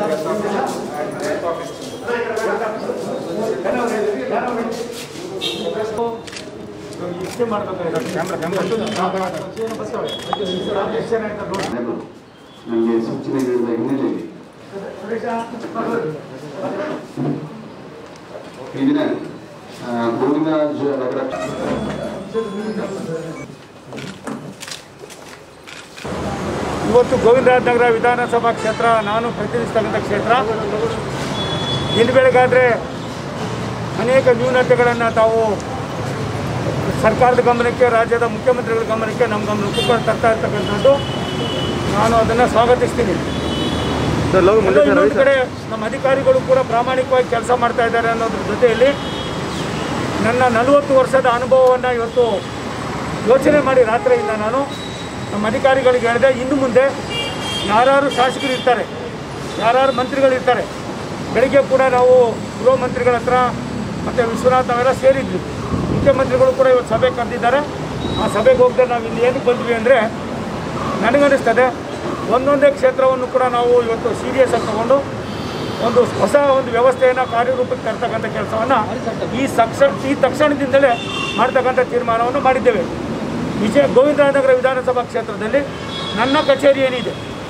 ಇಷ್ಟೇ ಮಾಡಬೇಕಾಗಿದೆ ನನಗೆ ಸೂಚನೆ ನೀಡಿದ ಹಿನ್ನೆಲೆಯಲ್ಲಿ ಈ ದಿನ ಆ, ಗೋವಿಂದ ಜ- ನಗರ ಇವತ್ತು ಗೋವಿಂದರಾಜನಗರ ವಿಧಾನಸಭಾ ಕ್ಷೇತ್ರ ನಾನು ಪ್ರತಿನಿಧಿಸ್ತಕ್ಕಂಥ ಕ್ಷೇತ್ರ ಇಂದು ಬೆಳಗಾದರೆ ಅನೇಕ ನ್ಯೂನತೆಗಳನ್ನು ತಾವು ಸರ್ಕಾರದ ಗಮನಕ್ಕೆ ರಾಜ್ಯದ ಮುಖ್ಯಮಂತ್ರಿಗಳ ಗಮನಕ್ಕೆ ನಮ್ಮ ಗಮನಕ್ಕೂ ಕೂಡ ತರ್ತಾ ಇರ್ತಕ್ಕಂಥದ್ದು ನಾನು ಅದನ್ನು ಸ್ವಾಗತಿಸ್ತೀನಿ ಎಲ್ಲೋ ಇನ್ನೊಂದು ಕಡೆ ನಮ್ಮ ಅಧಿಕಾರಿಗಳು ಕೂಡ ಪ್ರಾಮಾಣಿಕವಾಗಿ ಕೆಲಸ ಮಾಡ್ತಾ ಇದ್ದಾರೆ ಅನ್ನೋದ್ರ ಜೊತೆಯಲ್ಲಿ ನನ್ನ ನಲವತ್ತು ವರ್ಷದ ಅನುಭವವನ್ನು ಇವತ್ತು ಯೋಚನೆ ಮಾಡಿ ರಾತ್ರಿಯಿಂದ ನಾನು ನಮ್ಮ ಅಧಿಕಾರಿಗಳಿಗೆ ಹೇಳಿದೆ ಇನ್ನು ಮುಂದೆ ಯಾರು ಶಾಸಕರು ಇರ್ತಾರೆ ಯಾರು ಮಂತ್ರಿಗಳಿರ್ತಾರೆ ಬೆಳಿಗ್ಗೆ ಕೂಡ ನಾವು ಗೃಹ ಮಂತ್ರಿಗಳ ಹತ್ರ ಮತ್ತು ವಿಶ್ವನಾಥ್ ಅವೆಲ್ಲ ಸೇರಿದ್ವಿ ಮುಖ್ಯಮಂತ್ರಿಗಳು ಕೂಡ ಇವತ್ತು ಸಭೆ ಕರೆದಿದ್ದಾರೆ ಆ ಸಭೆಗೆ ಹೋಗದೆ ನಾವು ಇಲ್ಲಿ ಏನಕ್ಕೆ ಬಂದ್ವಿ ಅಂದರೆ ನನಗನ್ನಿಸ್ತದೆ ಒಂದೊಂದೇ ಕ್ಷೇತ್ರವನ್ನು ಕೂಡ ನಾವು ಇವತ್ತು ಸೀರಿಯಸ್ ಆಗಿ ತಗೊಂಡು ಒಂದು ಹೊಸ ಒಂದು ವ್ಯವಸ್ಥೆಯನ್ನು ಕಾರ್ಯರೂಪಕ್ಕೆ ತರ್ತಕ್ಕಂಥ ಕೆಲಸವನ್ನು ಈ ಸಕ್ಷ ಈ ತಕ್ಷಣದಿಂದಲೇ ಮಾಡ್ತಕ್ಕಂಥ ತೀರ್ಮಾನವನ್ನು ಮಾಡಿದ್ದೇವೆ ವಿಜಯ ಗೋವಿಂದರಾಜನಗರ ವಿಧಾನಸಭಾ ಕ್ಷೇತ್ರದಲ್ಲಿ ನನ್ನ ಕಚೇರಿ ಏನಿದೆ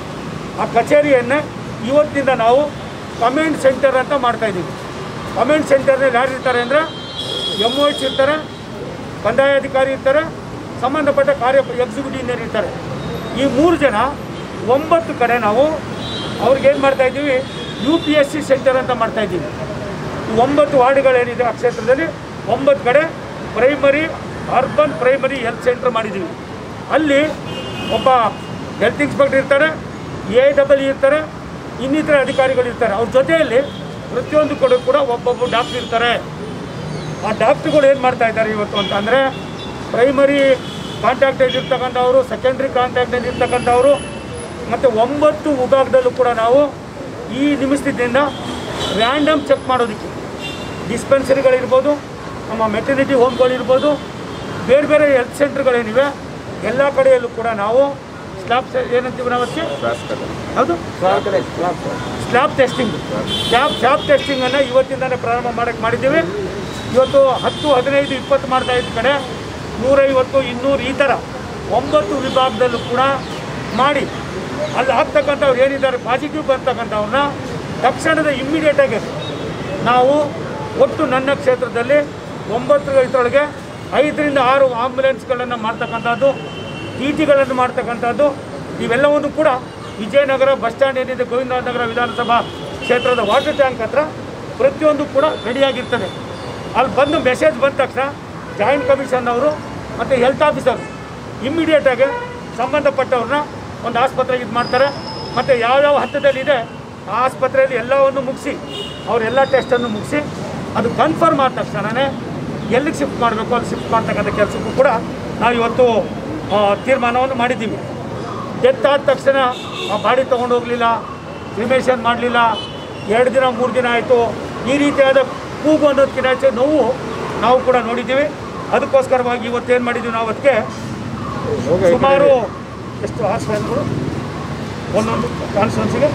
ಆ ಕಚೇರಿಯನ್ನೇ ಇವತ್ತಿನಿಂದ ನಾವು ಕಮೆಂಟ್ ಸೆಂಟರ್ ಅಂತ ಮಾಡ್ತಾ ಇದ್ದೀವಿ ಕಮೆಂಟ್ ಸೆಂಟರ್ನಲ್ಲಿ ಯಾರು ಇರ್ತಾರೆ ಅಂದರೆ ಎಮ್ ಒ ಎಚ್ ಇರ್ತಾರೆ ಕಂದಾಯ ಅಧಿಕಾರಿ ಇರ್ತಾರೆ ಸಂಬಂಧಪಟ್ಟ ಕಾರ್ಯ ಎಕ್ಸಿಕ್ಯೂಟಿವ್ ಇಂಜಿನಿಯರ್ ಇರ್ತಾರೆ ಈ ಮೂರು ಜನ ಒಂಬತ್ತು ಕಡೆ ನಾವು ಅವ್ರಿಗೆ ಏನು ಮಾಡ್ತಾ ಇದ್ದೀವಿ U P S C centre ಅಂತ ಮಾಡ್ತಾ ಇದ್ದೀವಿ ಈ ಒಂಬತ್ತು ವಾರ್ಡ್ಗಳೇನಿದೆ ಆ ಕ್ಷೇತ್ರದಲ್ಲಿ ಒಂಬತ್ತು ಕಡೆ primary urban primary health centre ಮಾಡಿದ್ದೀವಿ ಅಲ್ಲಿ ಒಬ್ಬ ಹೆಲ್ತ್ ಇನ್ಸ್ಪೆಕ್ಟರ್ ಇರ್ತಾರೆ ಎ ಡಬಲ್ ಇರ್ತಾರೆ ಇನ್ನಿತರ ಅಧಿಕಾರಿಗಳು ಇರ್ತಾರೆ ಅವ್ರ ಜೊತೆಯಲ್ಲಿ ಪ್ರತಿಯೊಂದು ಕಡೆ ಕೂಡ ಒಬ್ಬೊಬ್ಬ ಡಾಕ್ಟರ್ ಇರ್ತಾರೆ ಆ ಡಾಕ್ಟ್ರುಗಳು ಏನು ಮಾಡ್ತಾ ಇದ್ದಾರೆ ಇವತ್ತು ಅಂತಂದರೆ ಪ್ರೈಮರಿ ಕಾಂಟ್ಯಾಕ್ಟಲ್ಲಿ ಇರ್ತಕ್ಕಂಥವ್ರು ಸೆಕೆಂಡ್ರಿ ಕಾಂಟ್ಯಾಕ್ಟಲ್ಲಿ ಇರ್ತಕ್ಕಂಥವ್ರು ಮತ್ತು ಒಂಬತ್ತು ವಿಭಾಗದಲ್ಲೂ ಕೂಡ ನಾವು ಈ ನಿಮಿಷದಿಂದ ರ್ಯಾಂಡಮ್ ಚೆಕ್ ಮಾಡೋದಕ್ಕೆ ಡಿಸ್ಪೆನ್ಸರಿಗಳಿರ್ಬೋದು ನಮ್ಮ ಮೆಟರ್ನಿಟಿ ಹೋಮ್ಗಳಿರ್ಬೋದು ಬೇರೆ ಬೇರೆ ಹೆಲ್ತ್ ಸೆಂಟರ್ಗಳೇನಿವೆ ಎಲ್ಲ ಕಡೆಯಲ್ಲೂ ಕೂಡ ನಾವು ಸ್ಲಾಬ್ ಏನಂತೀವಿ ನಾವು ಅದಕ್ಕೆ ಹೌದು ಸ್ಲ್ಯಾಬ್ ಟೆಸ್ಟಿಂಗ್ ಸ್ಲ್ಯಾಬ್ ಸ್ಲ್ಯಾಬ್ ಟೆಸ್ಟಿಂಗನ್ನು ಇವತ್ತಿಂದಲೇ ಪ್ರಾರಂಭ ಮಾಡಕ್ಕೆ ಮಾಡಿದ್ದೀವಿ ಇವತ್ತು ಹತ್ತು ಹದಿನೈದು ಇಪ್ಪತ್ತು ಮಾಡ್ತಾ ಇದ್ದ ಕಡೆ ನೂರೈವತ್ತು ಇನ್ನೂರು ಈ ಥರ ಒಂಬತ್ತು ವಿಭಾಗದಲ್ಲೂ ಕೂಡ ಮಾಡಿ ಅಲ್ಲಿ ಆಗ್ತಕ್ಕಂಥವ್ರು ಏನಿದ್ದಾರೆ ಪಾಸಿಟಿವ್ ಬರ್ತಕ್ಕಂಥವ್ರನ್ನ ತಕ್ಷಣದ ಇಮ್ಮಿಡಿಯೇಟಾಗಿ ನಾವು ಒಟ್ಟು ನನ್ನ ಕ್ಷೇತ್ರದಲ್ಲಿ ಒಂಬತ್ತು ಇದರೊಳಗೆ ಐದರಿಂದ ಆರು ಆಂಬುಲೆನ್ಸ್ಗಳನ್ನು ಮಾಡ್ತಕ್ಕಂಥದ್ದು ಟಿ ಟಿಗಳನ್ನು ಮಾಡ್ತಕ್ಕಂಥದ್ದು ಇವೆಲ್ಲವನ್ನು ಕೂಡ ವಿಜಯನಗರ ಬಸ್ ಸ್ಟ್ಯಾಂಡ್ ಏನಿದೆ ಗೋವಿಂದನಗರ ವಿಧಾನಸಭಾ ಕ್ಷೇತ್ರದ ವಾಟರ್ ಟ್ಯಾಂಕ್ ಹತ್ರ ಪ್ರತಿಯೊಂದು ಕೂಡ ರೆಡಿಯಾಗಿರ್ತದೆ ಅಲ್ಲಿ ಬಂದು ಮೆಸೇಜ್ ಬಂದ ತಕ್ಷಣ ಜಾಯಿಂಟ್ ಕಮಿಷನ್ ಅವರು ಮತ್ತು ಹೆಲ್ತ್ ಆಫೀಸರ್ ಇಮ್ಮಿಡಿಯೇಟಾಗಿ ಸಂಬಂಧಪಟ್ಟವ್ರನ್ನ ಒಂದು ಆಸ್ಪತ್ರೆಗೆ ಇದು ಮಾಡ್ತಾರೆ ಮತ್ತು ಯಾವ್ಯಾವ ಹಂತದಲ್ಲಿದೆ ಆ ಆಸ್ಪತ್ರೆಯಲ್ಲಿ ಎಲ್ಲವನ್ನು ಮುಗಿಸಿ ಅವರೆಲ್ಲ ಟೆಸ್ಟನ್ನು ಮುಗಿಸಿ ಅದು ಕನ್ಫರ್ಮ್ ಆದ ತಕ್ಷಣವೇ ಎಲ್ಲಿಗೆ ಶಿಫ್ಟ್ ಮಾಡಬೇಕು ಅಲ್ಲಿ ಶಿಫ್ಟ್ ಮಾಡ್ತಕ್ಕಂಥ ಕೆಲಸಕ್ಕೂ ಕೂಡ ನಾವು ಇವತ್ತು ಆ, ತೀರ್ಮಾನವನ್ನು ಮಾಡಿದ್ದೀವಿ ಡೆತ್ ಆದ ತಕ್ಷಣ ಆ ಬಾಡಿ ತೊಗೊಂಡು ಹೋಗಲಿಲ್ಲ ಕ್ರಿಮೇಷನ್ ಮಾಡಲಿಲ್ಲ ಎರಡು ದಿನ ಮೂರು ದಿನ ಆಯಿತು ಈ ರೀತಿಯಾದ ಕೂಗು ಅನ್ನೋದಕ್ಕಿಂತ ಹೆಚ್ಚು ನೋವು ನಾವು ಕೂಡ ನೋಡಿದ್ದೀವಿ ಅದಕ್ಕೋಸ್ಕರವಾಗಿ ಇವತ್ತೇನು ಮಾಡಿದ್ದೀವಿ ನಾವು ಅದಕ್ಕೆ ಸುಮಾರು ಎಷ್ಟು ಹಾರ್ಸ್ ಫ್ಯಾನ್ಗಳು ಒಂದೊಂದು ಕಾನ್ಸ್ಟಿಟ್ಯೂನ್ಸಿಗೆ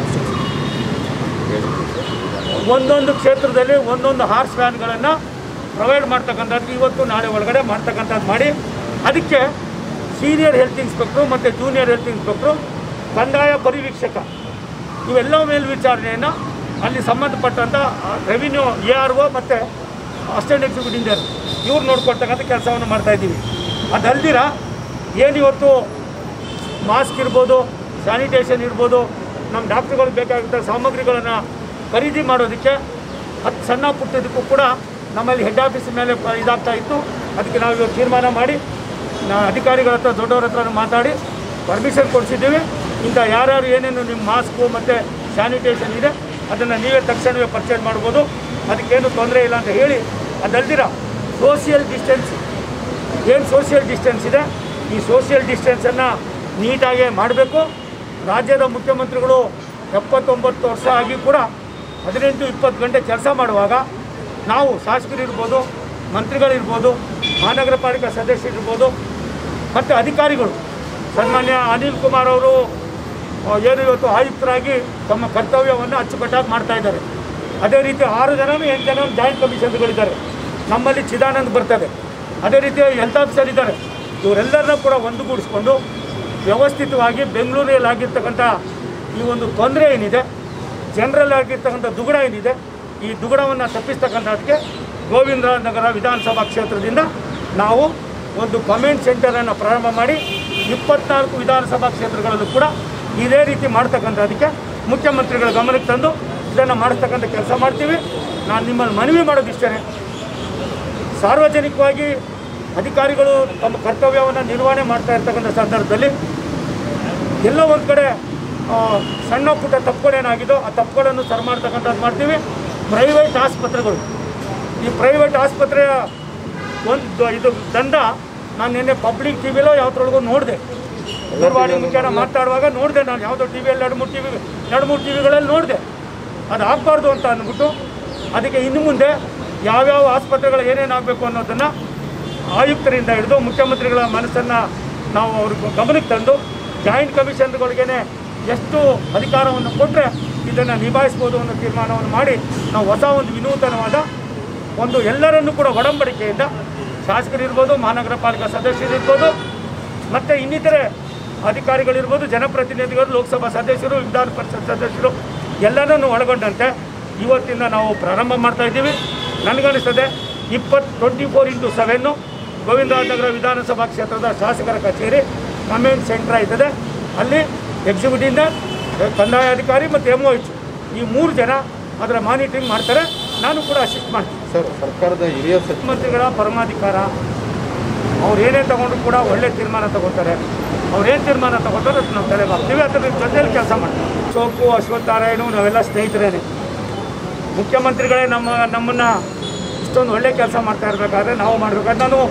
ಒಂದೊಂದು ಕ್ಷೇತ್ರದಲ್ಲಿ ಒಂದೊಂದು ಹಾರ್ಸ್ ವ್ಯಾನ್ಗಳನ್ನು ಪ್ರೊವೈಡ್ ಮಾಡ್ತಕ್ಕಂಥದ್ದು ಇವತ್ತು ನಾಳೆ ಒಳಗಡೆ ಮಾಡ್ತಕ್ಕಂಥದ್ದು ಮಾಡಿ ಅದಕ್ಕೆ ಸೀನಿಯರ್ ಹೆಲ್ತ್ ಇನ್ಸ್ಪೆಕ್ಟ್ರು ಮತ್ತು ಜೂನಿಯರ್ ಹೆಲ್ತ್ ಇನ್ಸ್ಪೆಕ್ಟ್ರು ಕಂದಾಯ ಪರಿವೀಕ್ಷಕ ಇವೆಲ್ಲ ಮೇಲ್ವಿಚಾರಣೆಯನ್ನು ಅಲ್ಲಿ ಸಂಬಂಧಪಟ್ಟಂಥ ರೆವಿನ್ಯೂ ಎ ಆರ್ ಒ ಮತ್ತು ಅಸಿಸ್ಟೆಂಟ್ ಎಕ್ಸಿಕ್ಯೂಟಿವ್ ಇಂಜಿನಿಯರ್ ಇವ್ರು ನೋಡ್ಕೊಳ್ತಕ್ಕಂಥ ಕೆಲಸವನ್ನು ಮಾಡ್ತಾಯಿದ್ದೀವಿ ಅದಲ್ದಿರ ಏನಿವತ್ತು ಮಾಸ್ಕ್ ಇರ್ಬೋದು ಸ್ಯಾನಿಟೇಷನ್ ಇರ್ಬೋದು ನಮ್ಮ ಡಾಕ್ಟ್ರುಗಳಿಗೆ ಬೇಕಾಗಿದ್ದ ಸಾಮಗ್ರಿಗಳನ್ನು ಖರೀದಿ ಮಾಡೋದಕ್ಕೆ ಹತ್ತು ಸಣ್ಣ ಪುಟ್ಟದಕ್ಕೂ ಕೂಡ ನಮ್ಮಲ್ಲಿ ಹೆಡ್ ಆಫೀಸ್ ಮೇಲೆ ಪ- ಇದಾಗ್ತಾ ಇತ್ತು ಅದಕ್ಕೆ ನಾವು ಇವತ್ತು ತೀರ್ಮಾನ ಮಾಡಿ ನಾ ಅಧಿಕಾರಿಗಳ ಹತ್ರ ದೊಡ್ಡವ್ರ ಹತ್ರ ಮಾತಾಡಿ ಪರ್ಮಿಷನ್ ಕೊಡಿಸಿದ್ದೀವಿ ಇಂಥ ಯಾರ್ಯಾರು ಏನೇನು ನಿಮ್ಮ ಮಾಸ್ಕು ಮತ್ತು ಸ್ಯಾನಿಟೇಷನ್ ಇದೆ ಅದನ್ನು ನೀವೇ ತಕ್ಷಣವೇ ಪರ್ಚೇಸ್ ಮಾಡ್ಬೋದು ಅದಕ್ಕೇನು ತೊಂದರೆ ಇಲ್ಲ ಅಂತ ಹೇಳಿ ಅದಲ್ದಿರ ಸೋಷಿಯಲ್ ಡಿಸ್ಟೆನ್ಸ್ ಏನು ಸೋಷಿಯಲ್ ಡಿಸ್ಟೆನ್ಸ್ ಇದೆ ಈ ಸೋಷಿಯಲ್ ಡಿಸ್ಟೆನ್ಸನ್ನು ನೀಟಾಗಿ ಮಾಡಬೇಕು ರಾಜ್ಯದ ಮುಖ್ಯಮಂತ್ರಿಗಳು ಎಪ್ಪತ್ತೊಂಬತ್ತು ವರ್ಷ ಆಗಿ ಕೂಡ ಹದಿನೆಂಟು ಇಪ್ಪತ್ತು ಗಂಟೆ ಕೆಲಸ ಮಾಡುವಾಗ ನಾವು ಶಾಸಕರಿರ್ಬೋದು ಮಂತ್ರಿಗಳಿರ್ಬೋದು ಮಹಾನಗರ ಪಾಲಿಕೆ ಸದಸ್ಯರಿರ್ಬೋದು ಮತ್ತು ಅಧಿಕಾರಿಗಳು ಸನ್ಮಾನ್ಯ ಅನಿಲ್ ಕುಮಾರ್ ಅವರು ಆ, ಏನು ಇವತ್ತು ಆಯುಕ್ತರಾಗಿ ತಮ್ಮ ಕರ್ತವ್ಯವನ್ನು ಅಚ್ಚುಕಟ್ಟಾಗಿ ಮಾಡ್ತಾ ಇದ್ದಾರೆ ಅದೇ ರೀತಿ ಆರು ಜನ ಎಂಟು ಜನ ಜಾಯಿಂಟ್ ಕಮಿಷನ್ಗಳಿದ್ದಾರೆ ನಮ್ಮಲ್ಲಿ ಚಿದಾನಂದ್ ಬರ್ತದೆ ಅದೇ ರೀತಿ ಹೆಲ್ತ್ ಆಫೀಸರ್ ಇದ್ದಾರೆ ಇವರೆಲ್ಲರನ್ನ ಕೂಡ ಒಂದುಗೂಡಿಸ್ಕೊಂಡು ವ್ಯವಸ್ಥಿತವಾಗಿ ಬೆಂಗಳೂರಲ್ಲಿ ಆಗಿರ್ತಕ್ಕಂಥ ಈ ಒಂದು ತೊಂದರೆ ಏನಿದೆ ಜನರಲ್ ಆಗಿರ್ತಕ್ಕಂಥ ದುಗುಡ ಏನಿದೆ ಈ ದುಗುಡವನ್ನು ತಪ್ಪಿಸ್ತಕ್ಕಂಥದ್ದಕ್ಕೆ ಗೋವಿಂದರಾಜನಗರ ವಿಧಾನಸಭಾ ಕ್ಷೇತ್ರದಿಂದ ನಾವು ಒಂದು ಕಮೆಂಟ್ ಸೆಂಟರನ್ನು ಪ್ರಾರಂಭ ಮಾಡಿ ಇಪ್ಪತ್ನಾಲ್ಕು ವಿಧಾನಸಭಾ ಕ್ಷೇತ್ರಗಳಲ್ಲೂ ಕೂಡ ಇದೇ ರೀತಿ ಮಾಡ್ತಕ್ಕಂಥದ್ದಕ್ಕೆ ಮುಖ್ಯಮಂತ್ರಿಗಳ ಗಮನಕ್ಕೆ ತಂದು ಇದನ್ನು ಮಾಡಿಸ್ತಕ್ಕಂಥ ಕೆಲಸ ಮಾಡ್ತೀವಿ ನಾನು ನಿಮ್ಮಲ್ಲಿ ಮನವಿ ಮಾಡೋದಿಷ್ಟೇ ಸಾರ್ವಜನಿಕವಾಗಿ ಅಧಿಕಾರಿಗಳು ತಮ್ಮ ಕರ್ತವ್ಯವನ್ನು ನಿರ್ವಹಣೆ ಮಾಡ್ತಾ ಇರ್ತಕ್ಕಂಥ ಸಂದರ್ಭದಲ್ಲಿ ಎಲ್ಲೋ ಒಂದು ಕಡೆ ಆ, ಸಣ್ಣ ಪುಟ್ಟ ತಪ್ಪುಗಳೇನಾಗಿದೋ ಆ ತಪ್ಪುಗಳನ್ನು ಸರಿ ಮಾಡ್ತಕ್ಕಂಥದ್ದು ಮಾಡ್ತೀವಿ ಪ್ರೈವೇಟ್ ಆಸ್ಪತ್ರೆಗಳು ಈ ಪ್ರೈವೇಟ್ ಆಸ್ಪತ್ರೆಯ ಒಂದು ಇದು ದಂಡ ನಾನು ನಿನ್ನೆ ಪಬ್ಲಿಕ್ ಟಿ ವಿಲೋ ಯಾವ್ದ್ರೊಳಗೂ ನೋಡಿದೆ ದೂರವಾಣಿ ಮುಖ್ಯನ ಮಾತಾಡುವಾಗ ನೋಡಿದೆ ನಾನು ಯಾವುದೋ ಟಿ ವಿಯಲ್ಲಿ ಎರಡು ಮೂರು ಟಿ ವಿ ಎರಡು ಮೂರು ಟಿ ವಿಗಳಲ್ಲಿ ನೋಡಿದೆ ಅದು ಆಗಬಾರ್ದು ಅಂತ ಅಂದ್ಬಿಟ್ಟು ಅದಕ್ಕೆ ಇನ್ನು ಮುಂದೆ ಯಾವ್ಯಾವ ಆಸ್ಪತ್ರೆಗಳು ಏನೇನು ಆಗಬೇಕು ಅನ್ನೋದನ್ನು ಆಯುಕ್ತರಿಂದ ಹಿಡಿದು ಮುಖ್ಯಮಂತ್ರಿಗಳ ಮನಸ್ಸನ್ನು ನಾವು ಅವ್ರ ಗಮನಕ್ಕೆ ತಂದು ಜಾಯಿಂಟ್ ಕಮಿಷನ್ಗಳಿಗೇನೆ ಎಷ್ಟು ಅಧಿಕಾರವನ್ನು ಕೊಟ್ಟರೆ ಇದನ್ನು ನಿಭಾಯಿಸ್ಬೋದು ಅನ್ನೋ ತೀರ್ಮಾನವನ್ನು ಮಾಡಿ ನಾವು ಹೊಸ ಒಂದು ವಿನೂತನವಾದ ಒಂದು ಎಲ್ಲರನ್ನೂ ಕೂಡ ಒಡಂಬಡಿಕೆಯಿಂದ ಶಾಸಕರಿರ್ಬೋದು ಮಹಾನಗರ ಪಾಲಿಕಾ ಸದಸ್ಯರಿರ್ಬೋದು ಮತ್ತು ಇನ್ನಿತರೆ ಅಧಿಕಾರಿಗಳಿರ್ಬೋದು ಜನಪ್ರತಿನಿಧಿಗಳು ಲೋಕಸಭಾ ಸದಸ್ಯರು ವಿಧಾನ ಪರಿಷತ್ ಸದಸ್ಯರು ಎಲ್ಲರನ್ನು ಒಳಗೊಂಡಂತೆ ಇವತ್ತಿಂದ ನಾವು ಪ್ರಾರಂಭ ಮಾಡ್ತಾ ಇದ್ದೀವಿ ನನಗನ್ನಿಸ್ತದೆ ಇಪ್ಪತ್ತು twenty four into seven Govindarajanagar ವಿಧಾನಸಭಾ ಕ್ಷೇತ್ರದ ಶಾಸಕರ ಕಚೇರಿ ಕಮೆಂಟ್ ಸೆಂಟ್ರ್ ಆಯ್ತದೆ ಅಲ್ಲಿ ಎಕ್ಸಿಕ್ಯೂಟಿವ್ನ ಕಂದಾಯ ಅಧಿಕಾರಿ ಮತ್ತು ಎಮ್ ಒ ಎಚ್ ಈ ಮೂರು ಜನ ಅದರ ಮಾನಿಟರಿಂಗ್ ಮಾಡ್ತಾರೆ ನಾನು ಕೂಡ ಅಸಿಸ್ಟ್ ಮಾಡ್ತೀನಿ ಸರ್ ಸರ್ಕಾರದ ಹಿರಿಯ ಸಚಿವ ಮುಖ್ಯಮಂತ್ರಿಗಳ ಪರಮಾಧಿಕಾರ ಅವ್ರು ಏನೇ ತಗೊಂಡ್ರು ಕೂಡ ಒಳ್ಳೆ ತೀರ್ಮಾನ ತಗೋತಾರೆ ಅವ್ರು ಏನು ತೀರ್ಮಾನ ತಗೋತಾರೆ ಅದು ನಾವು ತಲೆ ಮಾಡ್ತೀವಿ ಅದ್ರ ಜೊತೆಯಲ್ಲಿ ಕೆಲಸ ಮಾಡ್ತೀವಿ ಸೋಕು ಅಶ್ವತ್ಥನಾರಾಯಣ ನಾವೆಲ್ಲ ಸ್ನೇಹಿತರೇನೆ ಮುಖ್ಯಮಂತ್ರಿಗಳೇ ನಮ್ಮ ನಮ್ಮನ್ನು ಇಷ್ಟೊಂದು ಒಳ್ಳೆ ಕೆಲಸ ಮಾಡ್ತಾ ಇರಬೇಕಾದ್ರೆ ನಾವು ಮಾಡಬೇಕಾದ್ರೆ ನಾನು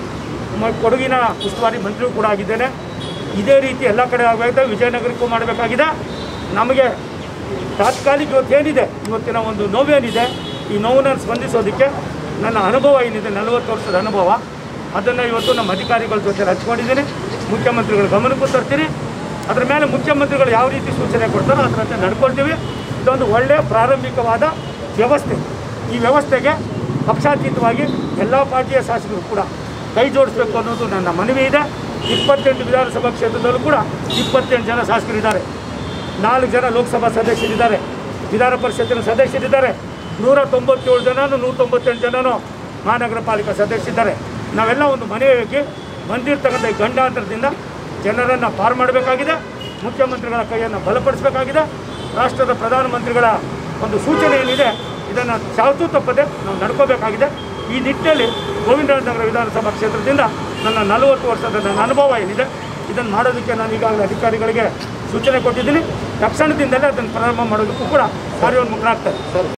ಮ- ಕೊಡಗಿನ ಉಸ್ತುವಾರಿ ಮಂತ್ರಿಯೂ ಕೂಡ ಆಗಿದ್ದೇನೆ ಇದೇ ರೀತಿ ಎಲ್ಲ ಕಡೆ ಆಗಬೇಕಾಗಿದೆ ವಿಜಯನಗರಕ್ಕೂ ಮಾಡಬೇಕಾಗಿದೆ ನಮಗೆ ತಾತ್ಕಾಲಿಕ ಇವತ್ತೇನಿದೆ ಇವತ್ತಿನ ಒಂದು ನೋವೇನಿದೆ ಈ ನೋವನ್ನು ಸ್ಪಂದಿಸೋದಕ್ಕೆ ನನ್ನ ಅನುಭವ ಏನಿದೆ ನಲವತ್ತು ವರ್ಷದ ಅನುಭವ ಅದನ್ನು ಇವತ್ತು ನಮ್ಮ ಅಧಿಕಾರಿಗಳ ಜೊತೆ ಹಂಚ್ಕೊಂಡಿದ್ದೀನಿ ಮುಖ್ಯಮಂತ್ರಿಗಳ ಗಮನಕ್ಕೂ ತರ್ತೀನಿ ಅದ್ರ ಮೇಲೆ ಮುಖ್ಯಮಂತ್ರಿಗಳು ಯಾವ ರೀತಿ ಸೂಚನೆ ಕೊಡ್ತಾರೋ ಅದರಂತೆ ನಡ್ಕೊಳ್ತೀವಿ ಇದೊಂದು ಒಳ್ಳೆಯ ಪ್ರಾರಂಭಿಕವಾದ ವ್ಯವಸ್ಥೆ ಈ ವ್ಯವಸ್ಥೆಗೆ ಪಕ್ಷಾತೀತವಾಗಿ ಎಲ್ಲ ಪಾರ್ಟಿಯ ಶಾಸಕರು ಕೂಡ ಕೈ ಜೋಡಿಸಬೇಕು ಅನ್ನೋದು ನನ್ನ ಮನವಿ ಇದೆ ಇಪ್ಪತ್ತೆಂಟು ವಿಧಾನಸಭಾ ಕ್ಷೇತ್ರದಲ್ಲೂ ಕೂಡ ಇಪ್ಪತ್ತೆಂಟು ಜನ ಶಾಸಕರಿದ್ದಾರೆ ನಾಲ್ಕು ಜನ ಲೋಕಸಭಾ ಸದಸ್ಯರಿದ್ದಾರೆ ವಿಧಾನ ಪರಿಷತ್ತಿನ ಸದಸ್ಯರಿದ್ದಾರೆ ನೂರ ತೊಂಬತ್ತೇಳು ಜನನು ನೂರ ತೊಂಬತ್ತೆಂಟು ಜನನು ಮಹಾನಗರ ಪಾಲಿಕಾ ಸದಸ್ಯರಿದ್ದಾರೆ ನಾವೆಲ್ಲ ಒಂದು ಮನೆಗೆ ಬಂದಿರ್ತಕ್ಕಂಥ ಈ ಗಂಡಾಂತರದಿಂದ ಜನರನ್ನು ಪಾರು ಮಾಡಬೇಕಾಗಿದೆ ಮುಖ್ಯಮಂತ್ರಿಗಳ ಕೈಯನ್ನು ಬಲಪಡಿಸಬೇಕಾಗಿದೆ ರಾಷ್ಟ್ರದ ಪ್ರಧಾನಮಂತ್ರಿಗಳ ಒಂದು ಸೂಚನೆ ಏನಿದೆ ಇದನ್ನು ಚಾಲ್ತು ತಪ್ಪದೆ ನಾವು ನಡ್ಕೋಬೇಕಾಗಿದೆ ಈ ನಿಟ್ಟಿನಲ್ಲಿ ಗೋವಿಂದರಾಜನಗರ ವಿಧಾನಸಭಾ ಕ್ಷೇತ್ರದಿಂದ ನನ್ನ ನಲವತ್ತು ವರ್ಷದ ನನ್ನ ಅನುಭವ ಏನಿದೆ ಇದನ್ನು ಮಾಡೋದಕ್ಕೆ ನಾನು ಈಗಾಗಲೇ ಅಧಿಕಾರಿಗಳಿಗೆ ಸೂಚನೆ ಕೊಟ್ಟಿದ್ದೀನಿ ತಕ್ಷಣದಿಂದಲೇ ಅದನ್ನು ಪ್ರಾರಂಭ ಮಾಡೋದಕ್ಕೂ ಕೂಡ ಕಾರ್ಯೋನ್ಮುಖರಾಗ್ತಾರೆ